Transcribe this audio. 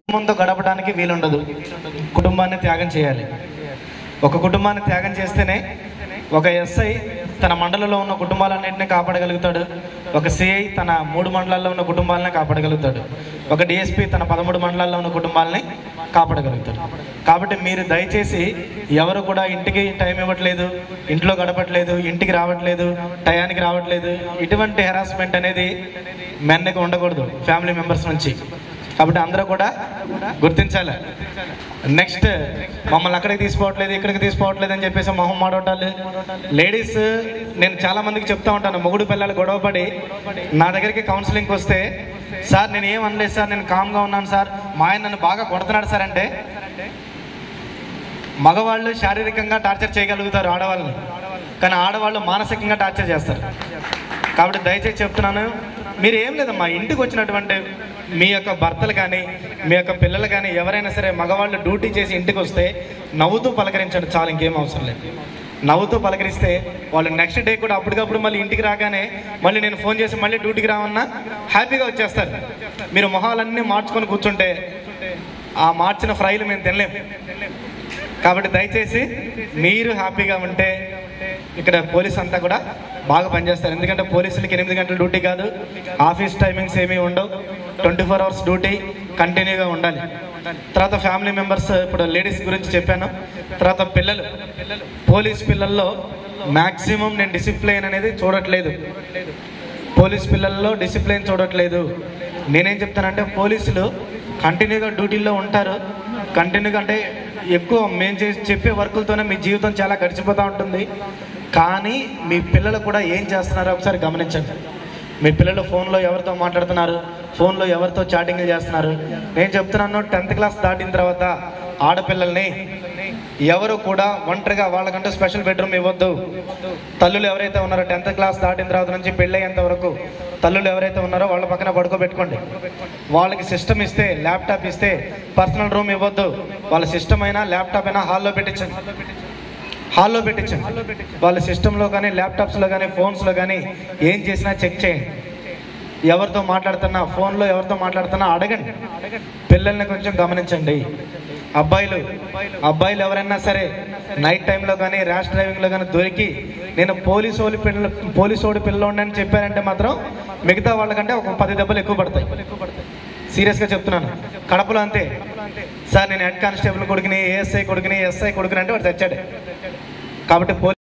కుటుంబంతో గడపడానికి వీలుండదు కుటుంబాన్ని త్యాగం చేయాలి ఒక కుటుంబాన్ని త్యాగం చేస్తేనే ఒక ఎస్ఐ తన మండలంలో ఉన్న కుటుంబాలన్నింటినీ కాపాడగలుగుతాడు ఒక సిఐ తన మూడు మండలాల్లో ఉన్న కుటుంబాలని కాపాడగలుగుతాడు ఒక డిఎస్పి తన పదమూడు మండలాల్లో ఉన్న కుటుంబాలని కాపాడగలుగుతాడు కాబట్టి మీరు దయచేసి ఎవరు కూడా ఇంటికి టైం ఇవ్వట్లేదు ఇంట్లో గడపట్లేదు ఇంటికి రావట్లేదు టయానికి రావట్లేదు ఇటువంటి హెరాస్మెంట్ అనేది మెన్నకి ఉండకూడదు ఫ్యామిలీ మెంబర్స్ నుంచి కాబట్టి అందరూ కూడా గుర్తించాలి నెక్స్ట్ మమ్మల్ని అక్కడికి తీసుకోవట్లేదు ఇక్కడికి తీసుకోవట్లేదు అని చెప్పేసి మొహం మాడవటాలు లేడీస్ నేను చాలా మందికి చెప్తా ఉంటాను మొగుడు పిల్లలు గొడవపడి నా దగ్గరికి కౌన్సిలింగ్కి వస్తే సార్ నేను ఏం అనలేదు సార్ నేను కామ్గా ఉన్నాను సార్ మా ఆయన నన్ను బాగా కొడుతున్నాడు సార్ అంటే మగవాళ్ళు శారీరకంగా టార్చర్ చేయగలుగుతారు ఆడవాళ్ళని కానీ ఆడవాళ్ళు మానసికంగా టార్చర్ చేస్తారు కాబట్టి దయచేసి చెప్తున్నాను మీరు ఏం లేదమ్మా ఇంటికి వచ్చినటువంటి మీ యొక్క భర్తలు కానీ మీ యొక్క పిల్లలు కానీ ఎవరైనా సరే మగవాళ్ళు డ్యూటీ చేసి ఇంటికి వస్తే నవ్వుతూ పలకరించండి చాలు ఇంకేం అవసరం లేదు నవ్వుతూ పలకరిస్తే వాళ్ళు నెక్స్ట్ డే కూడా అప్పటికప్పుడు మళ్ళీ ఇంటికి రాగానే మళ్ళీ నేను ఫోన్ చేసి మళ్ళీ డ్యూటీకి రావన్నా హ్యాపీగా వచ్చేస్తారు మీరు మొహాలన్నీ మార్చుకొని కూర్చుంటే ఆ మార్చిన ఫ్రైలు మేము తినలేము కాబట్టి దయచేసి మీరు హ్యాపీగా ఉంటే ఇక్కడ పోలీస్ అంతా కూడా బాగా పనిచేస్తారు ఎందుకంటే పోలీసులకి ఎనిమిది గంటల డ్యూటీ కాదు ఆఫీస్ టైమింగ్స్ ఏమీ ఉండవు ట్వంటీ ఫోర్ అవర్స్ డ్యూటీ కంటిన్యూగా ఉండాలి తర్వాత ఫ్యామిలీ మెంబర్స్ ఇప్పుడు లేడీస్ గురించి చెప్పాను తర్వాత పిల్లలు పోలీస్ పిల్లల్లో మ్యాక్సిమం నేను డిసిప్లైన్ అనేది చూడట్లేదు పోలీస్ పిల్లల్లో డిసిప్లిన్ చూడట్లేదు నేనేం చెప్తానంటే పోలీసులు కంటిన్యూగా డ్యూటీలో ఉంటారు కంటిన్యూగా అంటే ఎక్కువ మేము చేసి చెప్పే వర్కులతోనే మీ జీవితం చాలా గడిచిపోతూ ఉంటుంది కానీ మీ పిల్లలు కూడా ఏం చేస్తున్నారో ఒకసారి గమనించండి మీ పిల్లలు ఫోన్లో ఎవరితో మాట్లాడుతున్నారు ఫోన్లో ఎవరితో చాటింగ్లు చేస్తున్నారు నేను చెప్తున్నాను టెన్త్ క్లాస్ దాటిన తర్వాత ఆడపిల్లల్ని ఎవరు కూడా ఒంటరిగా వాళ్ళకంటూ స్పెషల్ బెడ్రూమ్ ఇవ్వద్దు తల్లులు ఎవరైతే ఉన్నారో టెన్త్ క్లాస్ దాటిన తర్వాత నుంచి పెళ్ళయ్యేంత వరకు తల్లులు ఎవరైతే ఉన్నారో వాళ్ళ పక్కన పడుకోబెట్టుకోండి వాళ్ళకి సిస్టమ్ ఇస్తే ల్యాప్టాప్ ఇస్తే పర్సనల్ రూమ్ ఇవ్వద్దు వాళ్ళ సిస్టమ్ అయినా ల్యాప్టాప్ అయినా హాల్లో పెట్టించండి హాల్లో పెట్టించండి వాళ్ళ సిస్టంలో కానీ ల్యాప్టాప్స్లో కానీ ఫోన్స్లో కానీ ఏం చేసినా చెక్ చేయండి ఎవరితో మాట్లాడుతున్నా ఫోన్లో ఎవరితో మాట్లాడుతున్నా అడగండి పిల్లల్ని కొంచెం గమనించండి అబ్బాయిలు అబ్బాయిలు ఎవరైనా సరే నైట్ టైంలో కానీ ర్యాష్ డ్రైవింగ్లో కానీ దొరికి నేను పోలీసు ఓడి పిల్ల పోలీసు ఓడి పిల్లోండి అని చెప్పారంటే మాత్రం మిగతా వాళ్ళకంటే ఒక పది దెబ్బలు ఎక్కువ పడతాయి సీరియస్గా చెప్తున్నాను కడపలో అంతే సార్ నేను హెడ్ కానిస్టేబుల్ కొడుకుని ఏఎస్ఐ కొడుకుని ఎస్ఐ కొడుకుని అంటే వాడు తెచ్చాడు కాబట్టి పోలీస్